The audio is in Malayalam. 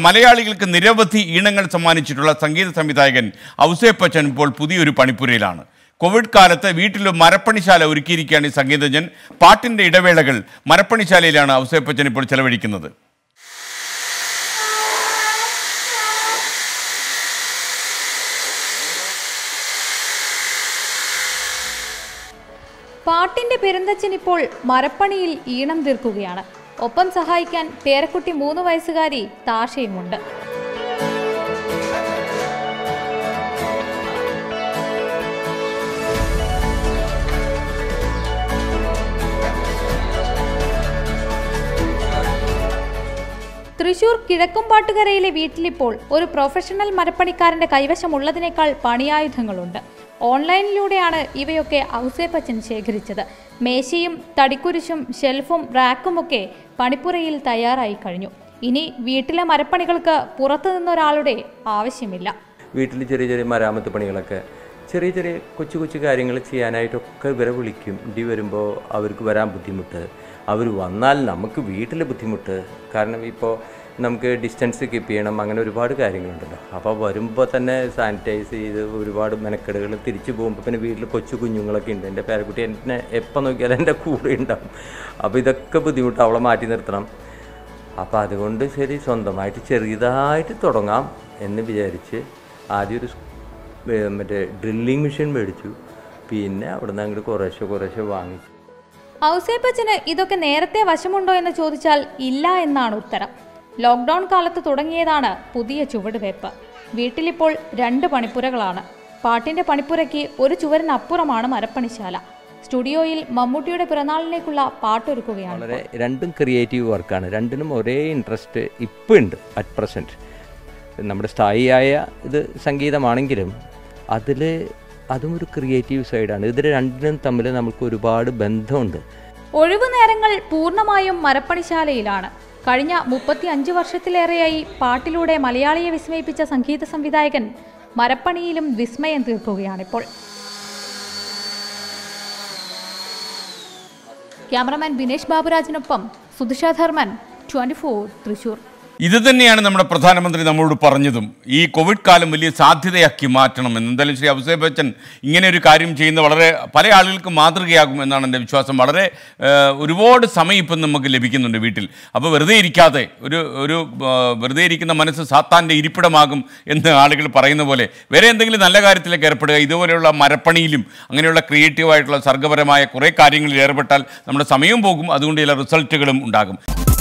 മലയാളികൾക്ക് നിരവധി ഈണങ്ങൾ സമ്മാനിച്ചിട്ടുള്ള സംഗീത സംവിധായകൻ ഔസേപ്പച്ചൻ ഇപ്പോൾ പുതിയൊരു പണിപ്പുരയിലാണ് കോവിഡ് കാലത്ത് വീട്ടിലും മരപ്പണിശാല ഒരുക്കിയിരിക്കുകയാണ് ഈ സംഗീതജ്ഞൻ പാട്ടിൻ്റെ ഇടവേളകൾ മരപ്പണിശാലയിലാണ് ഔസേപ്പച്ചൻ ഇപ്പോൾ ചെലവഴിക്കുന്നത് പാട്ടിന്റെ പെരുന്തച്ഛൻ ഇപ്പോൾ മരപ്പണിയിൽ ഈണം തീർക്കുകയാണ് ഒപ്പം സഹായിക്കാൻ പേരക്കുട്ടി മൂന്ന് വയസ്സുകാരി താഷയുമുണ്ട് തൃശൂർ കിഴക്കുംപാട്ടുകരയിലെ വീട്ടിലിപ്പോൾ ഒരു പ്രൊഫഷണൽ മരപ്പണിക്കാരന്റെ കൈവശമുള്ളതിനേക്കാൾ പണിയായുധങ്ങളുണ്ട് ഓൺലൈനിലൂടെയാണ് ഇവയൊക്കെ ഔസേപ്പച്ചൻ ശേഖരിച്ചത് മേശയും തടിക്കുരിശും ഷെൽഫും റാക്കുമൊക്കെ പണിപ്പുരയിൽ തയ്യാറായി കഴിഞ്ഞു ഇനി വീട്ടിലെ മരപ്പണികൾക്ക് പുറത്തു നിന്നൊരാളുടെ ആവശ്യമില്ല വീട്ടിൽ ചെറിയ ചെറിയ മരാമത്ത് പണികളൊക്കെ ചെറിയ ചെറിയ കൊച്ചു കൊച്ചു കാര്യങ്ങൾ ചെയ്യാനായിട്ടൊക്കെ ഇവരെ വിളിക്കും ഇടി വരുമ്പോൾ അവർക്ക് വരാൻ ബുദ്ധിമുട്ട് അവർ വന്നാൽ നമുക്ക് വീട്ടിൽ ബുദ്ധിമുട്ട് കാരണം ഇപ്പോൾ നമുക്ക് ഡിസ്റ്റൻസ് കീപ്പ് ചെയ്യണം അങ്ങനെ ഒരുപാട് കാര്യങ്ങളുണ്ടല്ലോ അപ്പോൾ വരുമ്പോൾ തന്നെ സാനിറ്റൈസ് ചെയ്ത് ഒരുപാട് മെനക്കെടുകൾ തിരിച്ചു പോകുമ്പോൾ പിന്നെ വീട്ടിൽ കൊച്ചു കുഞ്ഞുങ്ങളൊക്കെ ഉണ്ട് എൻ്റെ പേരക്കുട്ടി എന്നെ എപ്പോൾ നോക്കിയാലും എൻ്റെ കൂടെ ഉണ്ടാവും അപ്പോൾ ഇതൊക്കെ ബുദ്ധിമുട്ട് അവളെ മാറ്റി നിർത്തണം അപ്പോൾ അതുകൊണ്ട് ശരി സ്വന്തമായിട്ട് ചെറിയതായിട്ട് തുടങ്ങാം എന്ന് വിചാരിച്ച് ആദ്യം ഒരു സ്- ഏ, മറ്റേ ഡ്രില്ലിങ് മെഷീൻ മേടിച്ചു പിന്നെ അവിടുന്ന് അങ്ങോട്ട് കുറേശ്ശെ കുറേശ്ശെ വാങ്ങിച്ചു ഔസേപ്പച്ചന് ഇതൊക്കെ നേരത്തെ വശമുണ്ടോ എന്ന് ചോദിച്ചാൽ ഇല്ല എന്നാണ് ഉത്തരം ലോക്ക്ഡൌൺ കാലത്ത് തുടങ്ങിയതാണ് പുതിയ ചുവടുവയ്പ് വീട്ടിലിപ്പോൾ രണ്ട് പണിപ്പുരകളാണ് പാട്ടിന്റെ പണിപ്പുരയ്ക്ക് ഒരു ചുവരിനപ്പുറമാണ് മരപ്പണിശാല സ്റ്റുഡിയോയിൽ മമ്മൂട്ടിയുടെ പിറന്നാളിലേക്കുള്ള പാട്ടൊരുക്കുകയാണ് വളരെ രണ്ടും ക്രിയേറ്റീവ് വർക്കാണ് രണ്ടിനും ഒരേ ഇൻട്രസ്റ്റ് ഇപ്പം ഉണ്ട് അറ്റ് പ്രസൻറ്റ് നമ്മുടെ സ്ഥായിയായ ഇത് സംഗീതമാണെങ്കിലും അതിൽ അതും ഒരു ക്രിയേറ്റീവ് സൈഡാണ് ഇത് രണ്ടിനും തമ്മിൽ നമുക്ക് ഒരുപാട് ബന്ധമുണ്ട് ഒഴിവു നേരങ്ങൾ പൂർണ്ണമായും മരപ്പണിശാലയിലാണ് കഴിഞ്ഞ മുപ്പത്തി അഞ്ച് വർഷത്തിലേറെയായി പാട്ടിലൂടെ മലയാളിയെ വിസ്മയിപ്പിച്ച സംഗീത സംവിധായകൻ മരപ്പണിയിലും വിസ്മയം തീർക്കുകയാണിപ്പോൾ ക്യാമറമാൻ ബിനേഷ് ബാബുരാജിനൊപ്പം സുധിഷ ധർമ്മൻ ട്വന്റി ഫോർ തൃശൂർ ഇത് തന്നെയാണ് നമ്മുടെ പ്രധാനമന്ത്രി നമ്മളോട് പറഞ്ഞതും ഈ കോവിഡ് കാലം വലിയ സാധ്യതയാക്കി മാറ്റണം എന്ന് എന്തായാലും ശ്രീ അഭിഷേക് ബച്ചൻ ഇങ്ങനെ ഒരു കാര്യം ചെയ്യുന്ന വളരെ പല ആളുകൾക്കും മാതൃകയാകും എന്നാണ് എൻ്റെ വിശ്വാസം വളരെ ഏഹ്, ഒരുപാട് സമയം ഇപ്പം നമുക്ക് ലഭിക്കുന്നുണ്ട് വീട്ടിൽ അപ്പോൾ വെറുതെ ഇരിക്കാതെ ഒരു ഒരു ആ, വെറുതെ ഇരിക്കുന്ന മനസ്സ് സാത്താൻ്റെ ഇരിപ്പിടമാകും എന്ന് ആളുകൾ പറയുന്ന പോലെ വേറെ എന്തെങ്കിലും നല്ല കാര്യത്തിലേക്ക് ഏർപ്പെടുക ഇതുപോലെയുള്ള മരപ്പണിയിലും അങ്ങനെയുള്ള ക്രിയേറ്റീവായിട്ടുള്ള സർഗപരമായ കുറേ കാര്യങ്ങളിൽ ഏർപ്പെട്ടാൽ നമ്മുടെ സമയവും പോകും അതുകൊണ്ട് ചില റിസൾട്ടുകളും ഉണ്ടാകും